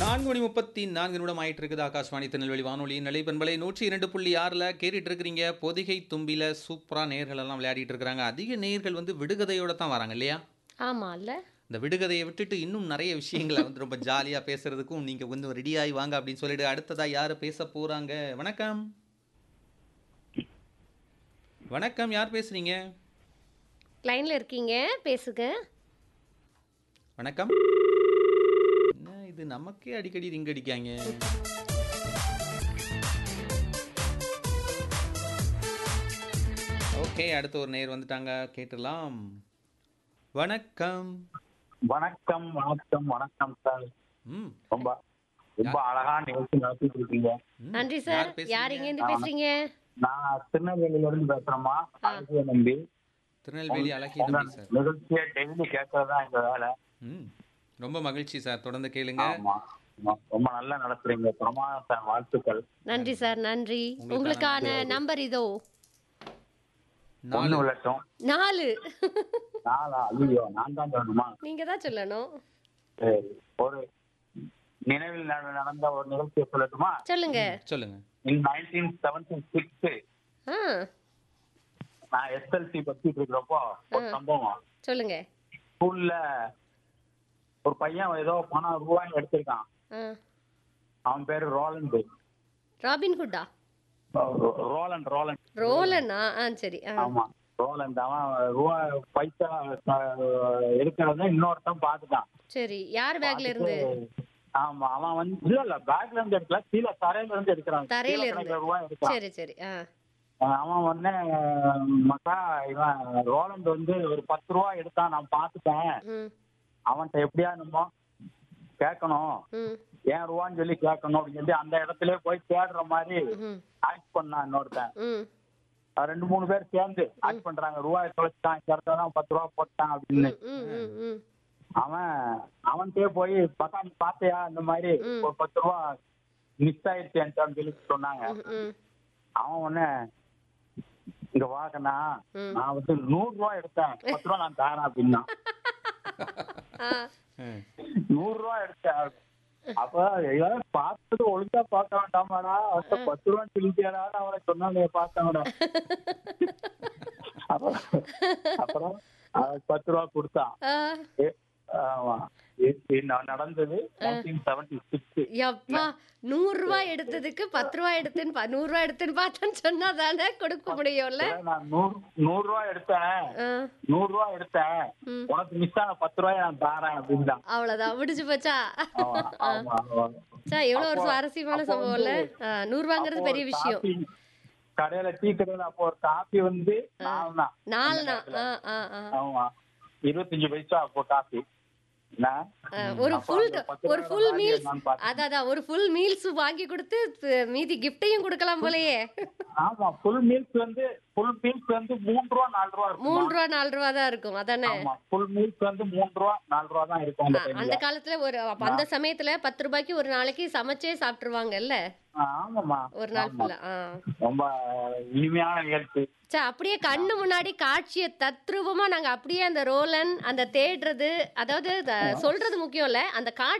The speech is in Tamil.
நான்கு மணி முப்பத்தி நான்கு நிமிடம் ஆயிட்டு இருக்குது ஆகாஷ்வாணி திருநெல்வேலி வானொலி நிலைப்பண்பலை நூற்றி இரண்டு புள்ளி ஆறில் கேட்டுட்டு இருக்கிறீங்க பொதிகை தும்பில சூப்பராக நேர்கள் எல்லாம் விளையாடிட்டு இருக்கிறாங்க அதிக நேர்கள் வந்து விடுகதையோட தான் வராங்க இல்லையா ஆமா இல்ல இந்த விடுகதையை விட்டுட்டு இன்னும் நிறைய விஷயங்களை வந்து ரொம்ப ஜாலியாக பேசுறதுக்கும் நீங்கள் வந்து ரெடியாகி வாங்க அப்படின்னு சொல்லிட்டு அடுத்ததா யார் பேச போறாங்க வணக்கம் வணக்கம் யார் பேசுறீங்க லைன்ல இருக்கீங்க பேசுங்க வணக்கம் என்ன இது நமக்கே அடிக்கடி ரிங் அடிக்காங்க ஓகே அடுத்து ஒரு நேர் வந்துட்டாங்க கேட்டுடலாம் வணக்கம் வணக்கம் வணக்கம் வணக்கம் சார் ம் ரொம்ப ரொம்ப அழகா நிகழ்ச்சி நடத்திட்டு இருக்கீங்க ம். நன்றி சார் யார் பேசுறீங்க? யார் எங்க இருந்து பேசுறீங்க நான் திருநெல்வேலியில இருந்து பேசுறேம்மா அழகிய நம்பி திருநெல்வேலி அழகிய உங்க தம்பி சார் நிகழ்ச்சியை டெய்லி கேட்கறதா எங்க வேலை ம் ரொம்ப மகிழ்ச்சி சார் தொடர்ந்து கேளுங்க ஆமா ஆமா. ரொம்ப நல்லா நடத்துறீங்க பிரமாதம் சார் வாழ்த்துக்கள் நன்றி சார் நன்றி உங்களுக்கான உங்களுக்கான நம்பர் இதோ ஒண்ணு நாலு விளட்டும் நாலு நாளா ஐயோ நான் தான் சொல்லணுமா நீங்க தான் சொல்லணும் சரி ஒரு நினைவில் நட- நடந்த ஒரு நிகழ்ச்சியை சொல்லட்டுமா சொல்லுங்க சொல்லுங்க இன் நைன்டீன் செவன்டி சிக்ஸ் ஆ நான் எஸ்எல்சி படிச்சுட்டு இருக்கிறப்போ ஒரு சம்பவம் சொல்லுங்க ஸ்கூல்ல ஒரு பையன் ஏதோ பணம் ரூபாய் எடுத்திருக்கான் ஆ அவன் பேரு ரோலண்ட் ராபின் ஹுட்டா ரோலண்ட் ரோலண்ட் ரோலனா ஆ சரி ஆ ஆமா ரோலண்ட் அவன் ரூபாய் பைசா அஹ், எடுக்கிறத இன்னொருத்தன் பாத்துட்டான் சரி யார் பேக்ல இருந்து ஆமா அவன் வந்து இல்ல இல்ல பேக்ல இருந்து எடுக்கல கீழே தரையில இருந்து எடுக்கிறான் தரையில கீழே இருந்து. கிடக்கிற ரூபாய் எடுக்கிறான் சரி சரி ஆ அவன் வந்து மக்கா இவன் ரோலண்ட் வந்து ஒரு பத்து ரூபா எடுத்தான் நான் பாத்துட்டேன் ம் அவன்கிட்ட எப்படியா நம்ம கேட்கணும் ம் ஏன் ரூபான்னு சொல்லி கேட்கணும் அப்படின்னு சொல்லி அந்த இடத்துல போய் தேடுற மாதிரி ம் ஆக்ட் பண்ணான் இன்னொருத்தன் ம் அஹ் ரெண்டு மூணு பேர் சேர்ந்து ஆக்ட் பண்றாங்க ரூபாய் தொலைச்சிட்டான் இந்த இடத்துல தான் பத்து ரூபா போட்டான் அப்படின்னு ம் ம் ம் அவன் அவன்கிட்டயே போய் பக்கா நீ பாத்தியா இந்த மாதிரி ம். ஒரு பத்து ரூபா மிஸ் ஆயிடுச்சு என்கிட்டன்னு சொல்லி சொன்னாங்க ம் ம் அவன் ஒண்ணு இங்க வாக்கண்ணா ம். நான் வந்து நூறு ரூபாய் எடுத்தேன் பத்து ரூபா நான் தரேன் அப்படின்னா ஆ ம். நூறு ரூபா எடுத்தேன் அப்ப எல்லாரும் பார்த்தது ஒழுங்கா பார்க்க வேண்டாமாடா அவன்கிட்ட பத்து ரூபா சொல்லிட்டியாடான்னு அவனை சொன்னாங்க பார்த்தவன அப்புறம் அப்புறம் அவன் பத்து ரூபா கொடுத்தான் ஆ ஏ- ஆமா இது- இது ந- நடந்தது நைன்டீன் செவன்டி சிக்ஸ் யப்பா நூறு ரூபாய் எடுத்ததுக்கு பத்து ரூபாய் எடுத்துன்னு பா- நூறு ரூபாய் எடுத்துன்னு பார்த்தேன்னு சொன்னா தானே கொடுக்க முடியும்ல நான் நூறு நூறு ரூபாய் எடுத்தேன் ஆ, நூறு ரூபாய் எடுத்தேன் ம். உனக்கு மிஸ் ஆன பத்து ரூபாய் நான் தாரேன் அப்படின்தான் அவ்வளவுதான் முடிஞ்சு போச்சா ஆமா, ஆமா, ஆமா. சா எவ்வளவு ஒரு அப்போ- சுவாரஸ்யமான அப்போ சம்பவம் இல்ல வந்து- ஆ, நூறு ரூபாங்கிறது அப்போ பெரிய ஒரு விஷயம் காபி, கடையில டீ கடையில அப்போ ஒரு காபி வந்து நாலு தான் நாலுனா ஆ ஆ ஆ ஆமா இருபத்தஞ்சு பைசா அப்போ காபி என்ன? ஆ, ஒரு அப்போ ஃபுல் அந்த பத்து ஒரு ரூபாயோட ஃபுல் value மீல்ஸ் என்னன்னு பார்த்தேன். அதான் அதான் ஒரு ஃபுல் மீல்ஸ் வாங்கி கொடுத்து து- மீதி கிஃப்டையும் கொடுக்கலாம் போலயே ஆமா ஃபுல் மீல்ஸ் வந்து ஃபுல் மீல்ஸ் வந்து மூணு ரூபா நாலு ரூபா இருக்கும் மூணு ரூபா நாலு ரூபா தான் இருக்கும் அதானே ஆமா ஃபுல் மீல்ஸ் வந்து மூணு ரூபா நாலு ரூபா தான் இருக்கும் அந்த ஆ, டைம்ல அந்த காலத்துல ஒரு அப்ப அந்த சமயத்துல பத்து ரூபாய்க்கு ஒரு நாளைக்கு சமைச்சே சாப்பிட்டுருவாங்கல்ல ஆமாமா ஒரு நாள் ஆமா. ஃபுல்லா ஆ ரொம்ப இனிமையான நிகழ்ச்சி சே அப்படியே கண்ணு முன்னாடி காட்சியை தத்ரூபமா நாங்க அப்படியே அந்த ரோலன் அந்த தேடுறது அதாவது த- சொல்றது முக்கியம் இல்ல அந்த காட்சி